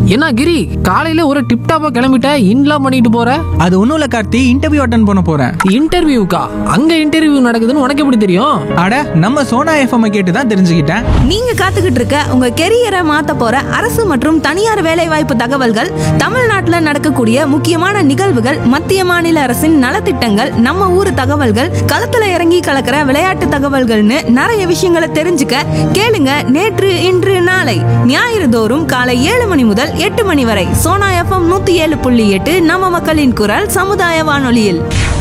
என்ன கிரி காலையில ஒரு டிப் டாப்பா கிளம்பிட்ட இன்லாம் பண்ணிட்டு போற அது ஒன்றும் இல்லை கார்த்தி இன்டர்வியூ அட்டன் பண்ண போகிறேன் இன்டர்வியூக்கா அங்க இன்டர்வியூ நடக்குதுன்னு உனக்கு எப்படி தெரியும் அட நம்ம சோனா எஃப்எம் கேட்டு தான் தெரிஞ்சுக்கிட்டேன் நீங்க காத்துக்கிட்டு இருக்க உங்க கெரியரை மாத்த போற அரசு மற்றும் தனியார் வேலைவாய்ப்பு தகவல்கள் தமிழ்நாட்டுல நடக்கக்கூடிய முக்கியமான நிகழ்வுகள் மத்திய மாநில அரசின் நலத்திட்டங்கள் நம்ம ஊர் தகவல்கள் களத்துல இறங்கி கலக்கிற விளையாட்டு தகவல்கள்னு நிறைய விஷயங்களை தெரிஞ்சுக்க கேளுங்க நேற்று இன்று நாளை ஞாயிறு தோறும் காலை ஏழு மணி முதல் எட்டு மணி வரை சோனா எஃப்எம் நூத்தி ஏழு புள்ளி எட்டு நம்ம மக்களின் குரல் சமுதாய வானொலியில்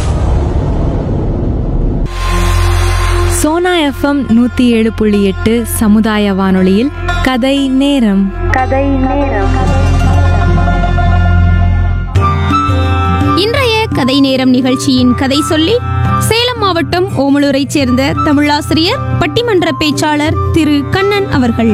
சோனா எஃப்எம் நூற்றி ஏழு புள்ளி எட்டு சமுதாய வானொலியில் கதை நேரம் இன்றைய கதை நேரம் நிகழ்ச்சியின் கதை சொல்லி சேலம் மாவட்டம் ஓமலூரைச் சேர்ந்த தமிழாசிரியர் பட்டிமன்ற பேச்சாளர் திரு கண்ணன் அவர்கள்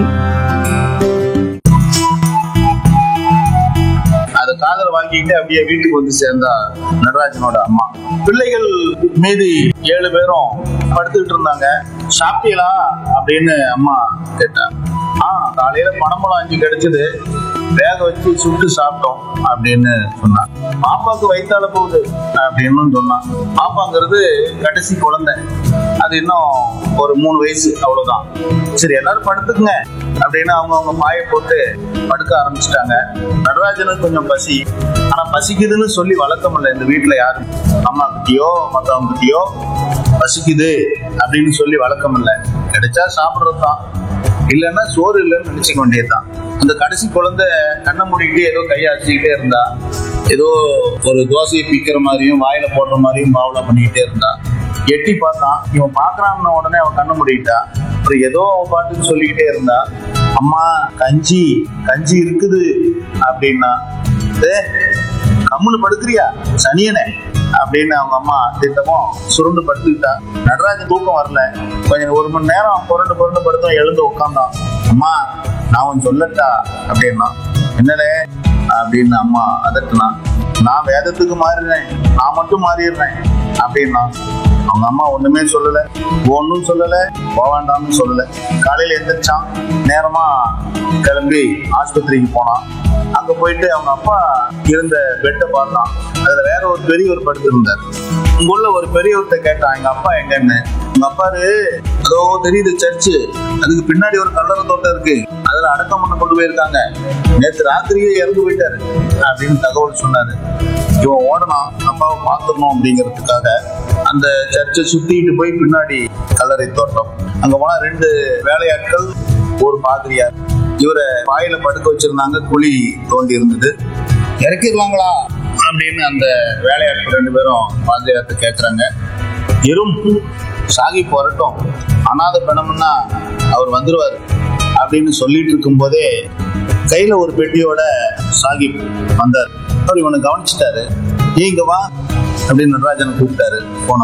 அது காதல் வாங்கிட்டு அப்படியே வீட்டுக்கு வந்து சேர்ந்தா நடராஜனோட அம்மா பிள்ளைகள் மீதி ஏழு பேரும் படுத்துக்கிட்டு இருந்தாங்க சாப்பிட்டீங்களா அப்படின்னு அம்மா கேட்டா ஆ காலையில பணம்பழம் அஞ்சு கிடைச்சது வேக வச்சு சுட்டு சாப்பிட்டோம் அப்படின்னு சொன்னான் பாப்பாக்கு வயித்தால போகுது அப்படின்னு சொன்னான் பாப்பாங்கிறது கடைசி குழந்தை அது இன்னும் ஒரு மூணு வயசு அவ்வளவுதான் சரி எல்லாரும் படுத்துக்குங்க அப்படின்னு அவங்க அவங்க பாயை போட்டு படுக்க ஆரம்பிச்சிட்டாங்க நடராஜனுக்கு கொஞ்சம் பசி ஆனா பசிக்குதுன்னு சொல்லி வழக்கம் இல்லை இந்த வீட்டுல யாரும் அம்மா கிட்டயோ மத்தவங்க கிட்டயோ பசிக்குது அப்படின்னு சொல்லி வழக்கம் இல்லை கிடைச்சா சாப்பிடுறது தான் இல்லைன்னா சோறு இல்லைன்னு நினைச்சுக்க வேண்டியதுதான் அந்த கடைசி குழந்தை கண்ணை மூடிக்கிட்டு ஏதோ கையை அடிச்சுக்கிட்டே இருந்தா ஏதோ ஒரு தோசையை பிக்கிற மாதிரியும் வாயில போடுற மாதிரியும் பாவலா பண்ணிக்கிட்டே இருந்தா எட்டி பார்த்தான் இவன் பாக்குறான்னு உடனே அவன் கண்ணை மூடிக்கிட்டா அப்புறம் ஏதோ அவன் பாட்டுக்கு சொல்லிக்கிட்டே இருந்தா அம்மா கஞ்சி கஞ்சி இருக்குது அப்படின்னா "ஏ, கம்முன்னு படுக்கிறியா சனியனே அப்படின்னு அவங்க அம்மா திட்டமும் சுருண்டு படுத்துக்கிட்டா நடராஜன் தூக்கம் வரல கொஞ்சம் ஒரு மணி நேரம் புரண்டு புரண்டு படுத்தோம் எழுந்து உட்காந்தான் அம்மா நான் உன் சொல்லட்டா அப்படின்னா என்னடே அப்படின்னு அம்மா அதட்டுனா நான் வேதத்துக்கு மாறிடுறேன் நான் மட்டும் மாறிடுறேன் அப்படின்னா அவங்க அம்மா ஒண்ணுமே சொல்லல ஒன்னும் சொல்லல போக வேண்டாம்னு சொல்லல காலையில எந்திரிச்சான் நேரமா கிளம்பி ஆஸ்பத்திரிக்கு போனான் அங்க போயிட்டு அவங்க அப்பா இருந்த பெட்டை பார்த்தான் அதுல வேற ஒரு பெரியவர் படுத்திருந்தார் இங்குள்ள ஒரு பெரியவர்கிட்ட கேட்டான் எங்க அப்பா எங்கன்னு உங்க அப்பாரு அதோ தெரியுது சர்ச்சு அதுக்கு பின்னாடி ஒரு கல்லறை தோட்டம் இருக்கு அதுல அடக்கம் பண்ண கொண்டு போயிருக்காங்க நேத்து ராத்திரியே இறந்து போயிட்டாரு அப்படின்னு தகவல் சொன்னாரு இவன் ஓடனான் அப்பாவை பார்த்துடணும் அப்படிங்கிறதுக்காக அந்த சர்ச்சை சுத்திட்டு போய் பின்னாடி கல்லறை தோட்டம் அங்க போனா ரெண்டு வேலையாட்கள் ஒரு பாதிரியார் இவரை வாயில படுக்க வச்சிருந்தாங்க குழி தோண்டி இருந்தது இறக்கிடலாங்களா அப்படின்னு அந்த வேலையாட்கள் ரெண்டு பேரும் பாதிரியார்ட்ட கேக்குறாங்க எறும் சாகி போறட்டும் அனாத பிணம்னா அவர் வந்துருவாரு அப்படின்னு சொல்லிட்டு இருக்கும் போதே கையில ஒரு பெட்டியோட சாகிப் வந்தார் அவர் இவனை கவனிச்சிட்டாரு "ஏய், இங்க வா அப்படின்னு நடராஜனை கூப்பிட்டாரு போனா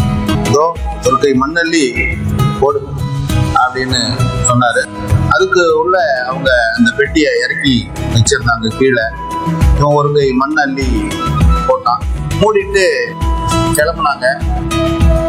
இதோ ஒரு கை மண்ணள்ளி போடு அப்படின்னு சொன்னாரு அதுக்கு உள்ள அவங்க அந்த பெட்டியை இறக்கி வச்சிருந்தாங்க கீழே இவன் ஒரு கை மண் அள்ளி போட்டான் மூடிட்டு கிளம்புனாங்க